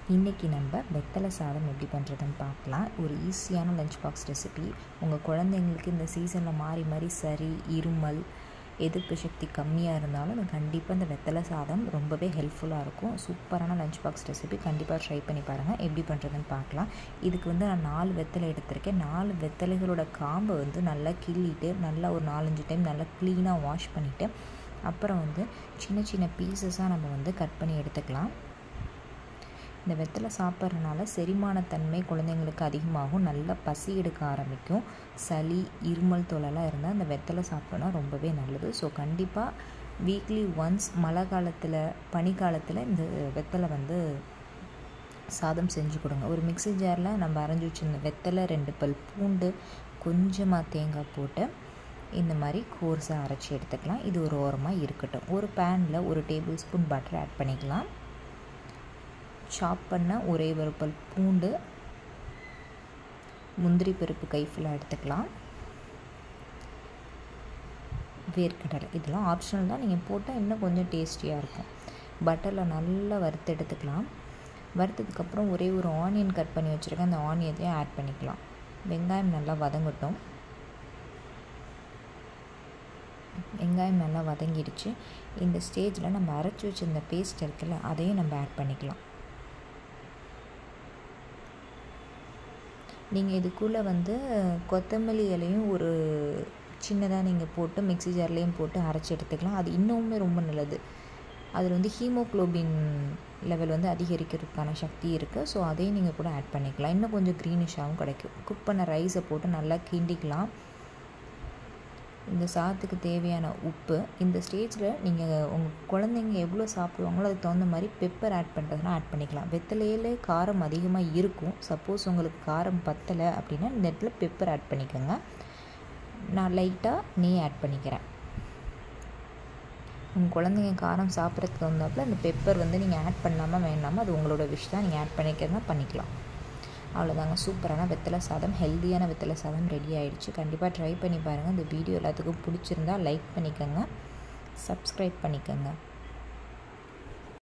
இன்றைக்கி நம்ம வெத்தலை சாதம் எப்படி பண்ணுறதுன்னு பார்க்கலாம் ஒரு ஈஸியான லஞ்ச் பாக்ஸ் ரெசிபி உங்கள் குழந்தைங்களுக்கு இந்த சீசனில் மாறி மாறி சரி இருமல் எதிர்ப்பு சக்தி கம்மியாக இருந்தாலும் கண்டிப்பாக இந்த வெத்தலை சாதம் ரொம்பவே ஹெல்ப்ஃபுல்லாக இருக்கும் சூப்பரான லஞ்ச் பாக்ஸ் ரெசிபி கண்டிப்பாக ட்ரை பண்ணி பாருங்கள் எப்படி பண்ணுறதுன்னு பார்க்கலாம் இதுக்கு வந்து நான் நாலு வெத்தலை எடுத்திருக்கேன் நாலு வெத்தலைகளோட காம்பை வந்து நல்லா கிள்ளிட்டு நல்லா ஒரு நாலஞ்சு டைம் நல்லா க்ளீனாக வாஷ் பண்ணிவிட்டு அப்புறம் வந்து சின்ன சின்ன பீசஸாக நம்ம வந்து கட் பண்ணி எடுத்துக்கலாம் இந்த வெத்தலை சாப்பிட்றதுனால செரிமானத்தன்மை குழந்தைங்களுக்கு அதிகமாகும் நல்லா பசி எடுக்க ஆரம்பிக்கும் சளி இருமல் தொலைலாம் இருந்தால் இந்த வெத்தலை சாப்பிட்டோன்னா ரொம்பவே நல்லது ஸோ கண்டிப்பாக வீக்லி ஒன்ஸ் மழை காலத்தில் பனிக்காலத்தில் இந்த வெத்தலை வந்து சாதம் செஞ்சு கொடுங்க ஒரு மிக்சி ஜாரில் நம்ம அரைஞ்சி வச்சுருந்த வெத்தலை ரெண்டு பல் பூண்டு கொஞ்சமாக தேங்காய் போட்டு இந்த மாதிரி கோர்ஸாக அரைச்சி எடுத்துக்கலாம் இது ஒரு ஓரமாக இருக்கட்டும் ஒரு பேனில் ஒரு டேபிள் ஸ்பூன் பட்டர் ஆட் பண்ணிக்கலாம் சாப் பண்ண ஒரே ஒரு பல் பூண்டு முந்திரி பருப்பு கைஃபுல்லாக எடுத்துக்கலாம் வேர்க்கடலை இதெல்லாம் ஆப்ஷனல் தான் நீங்கள் போட்டால் இன்னும் கொஞ்சம் டேஸ்டியாக இருக்கும் பட்டரில் நல்லா வறுத்து எடுத்துக்கலாம் வறுத்ததுக்கப்புறம் ஒரே ஒரு ஆனியன் கட் பண்ணி வச்சுருக்கேன் அந்த ஆனியத்தையும் ஆட் பண்ணிக்கலாம் வெங்காயம் நல்லா வதங்கட்டும் வெங்காயம் நல்லா வதங்கிடுச்சு இந்த ஸ்டேஜில் நம்ம அரைச்சி வச்சுருந்த பேஸ்ட் இருக்குல்ல அதையும் நம்ம ஆட் பண்ணிக்கலாம் நீங்கள் இதுக்குள்ளே வந்து கொத்தமல்லி இலையும் ஒரு சின்னதாக நீங்கள் போட்டு மிக்சி ஜார்லேயும் போட்டு அரைச்சி எடுத்துக்கலாம் அது இன்னுமே ரொம்ப நல்லது அதில் வந்து ஹீமோக்ளோபின் லெவல் வந்து அதிகரிக்கிறதுக்கான சக்தி இருக்குது ஸோ அதையும் நீங்கள் கூட ஆட் பண்ணிக்கலாம் இன்னும் கொஞ்சம் க்ரீனிஷாகவும் கிடைக்கும் குக் பண்ண ரைஸை போட்டு நல்லா கிண்டிக்கலாம் இந்த சாதத்துக்கு தேவையான உப்பு இந்த ஸ்டேஜில் நீங்கள் உங்கள் குழந்தைங்க எவ்வளோ சாப்பிடுவாங்களோ அதுக்கு தகுந்த மாதிரி பெப்பர் ஆட் பண்ணுறதுனா ஆட் பண்ணிக்கலாம் வெத்தலையிலே காரம் அதிகமாக இருக்கும் சப்போஸ் உங்களுக்கு காரம் பத்தலை அப்படின்னா இந்த இடத்துல பெப்பர் ஆட் பண்ணிக்கோங்க நான் லைட்டாக நெய் ஆட் பண்ணிக்கிறேன் உங்கள் குழந்தைங்க காரம் சாப்பிட்றதுக்கு தகுந்தாப்பில் அந்த பெப்பர் வந்து நீங்கள் ஆட் பண்ணாமல் வேண்டாமல் அது உங்களோட விஷ் தான் நீங்கள் ஆட் பண்ணிக்கிறதா பண்ணிக்கலாம் அவ்வளோதாங்க சூப்பரான வெத்தலை சாதம் ஹெல்த்தியான வெத்தலை சாதம் ரெடி ஆகிடுச்சு கண்டிப்பாக ட்ரை பண்ணி பாருங்கள் இந்த வீடியோ எல்லாத்துக்கும் பிடிச்சிருந்தா லைக் பண்ணிக்கோங்க சப்ஸ்கிரைப் பண்ணிக்கோங்க